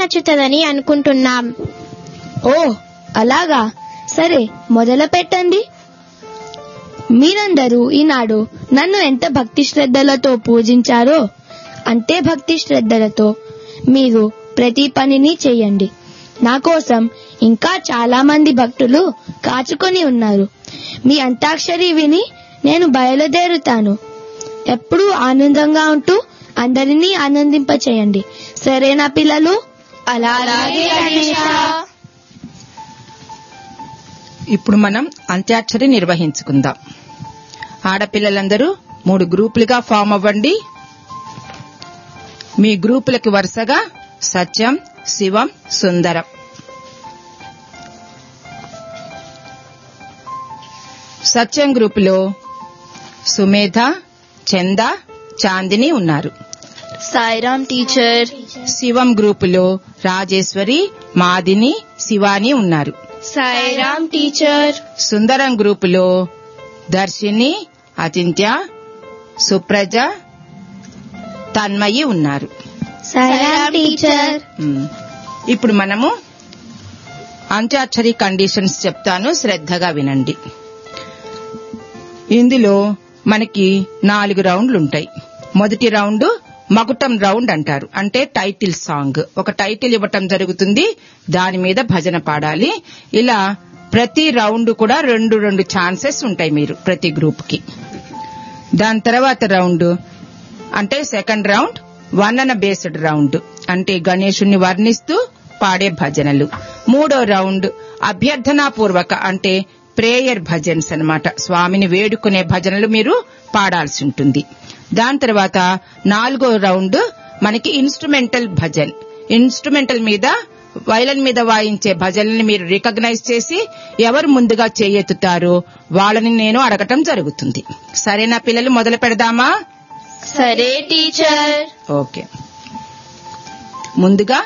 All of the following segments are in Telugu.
నచ్చుతుందని అనుకుంటున్నాం ఓ అలాగా సరే మొదలు పెట్టండి మీరందరూ ఈనాడు నన్ను ఎంత భక్తి శ్రద్ధలతో పూజించారో అంతే భక్తి శ్రద్ధలతో మీరు ప్రతి పనిని చేయండి నా కోసం ఇంకా చాలా మంది భక్తులు కాచుకొని ఉన్నారు మీ అంతాక్షరి విని నేను బయలుదేరుతాను ఎప్పుడూ ఆనందంగా ఉంటూ అందరినీ ఆనందింపచేయండి సరేనా పిల్లలు అలాగే ఇప్పుడు మనం అంత్యాక్షరి నిర్వహించుకుందాం ఆడపిల్లలందరూ మూడు గ్రూపులుగా ఫామ్ అవ్వండి మీ గ్రూపులకు వరుసగా సత్యం శివం సుందరం సత్యం గ్రూపులో సుమేధ చంద చాందిని ఉన్నారు సాయిరామ్ టీచర్ శివం గ్రూపులో రాజేశ్వరి మాదిని శివాని ఉన్నారు సాయిరామ్ టీచర్ సుందరం గ్రూపులో దర్శిని అచింత్య సుప్రజ తన్మయి ఉన్నారు సాయిరామ్ టీచర్ మ్మ్. ఇప్పుడు మనము అంత్యాక్షరి కండిషన్స్ చెప్తాను శ్రద్ధగా వినండి ఇందులో మనకి నాలుగు రౌండ్లు ఉంటాయి మొదటి రౌండ్ మకుటం రౌండ్ అంటారు అంటే టైటిల్ సాంగ్ ఒక టైటిల్ ఇవ్వటం జరుగుతుంది దాని మీద భజన పాడాలి ఇలా ప్రతి రౌండ్ కూడా రెండు రెండు ఛాన్సెస్ ఉంటాయి మీరు ప్రతి గ్రూప్ కి దాని తర్వాత రౌండ్ అంటే సెకండ్ రౌండ్ వర్ణన బేస్డ్ రౌండ్ అంటే గణేశుణ్ణి వర్ణిస్తూ పాడే భజనలు మూడో రౌండ్ అభ్యర్థనాపూర్వక అంటే ప్రేయర్ భజన్స్ అన్నమాట స్వామిని వేడుకునే భజనలు మీరు పాడాల్సి ఉంటుంది దాని తర్వాత నాలుగో రౌండ్ మనకి ఇన్స్ట్రుమెంటల్ భజన్ ఇన్స్ట్రుమెంటల్ మీద వైలన్ మీద వాయించే భజనల్ని మీరు రికగ్నైజ్ చేసి ఎవరు ముందుగా చేయెత్తుతారో వాళ్ళని నేను అడగటం జరుగుతుంది సరేనా పిల్లలు మొదలు పెడదామా సరే టీచర్ ఓకే ముందుగా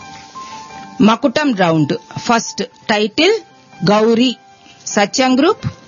మకుటం round first title Gauri Satyam group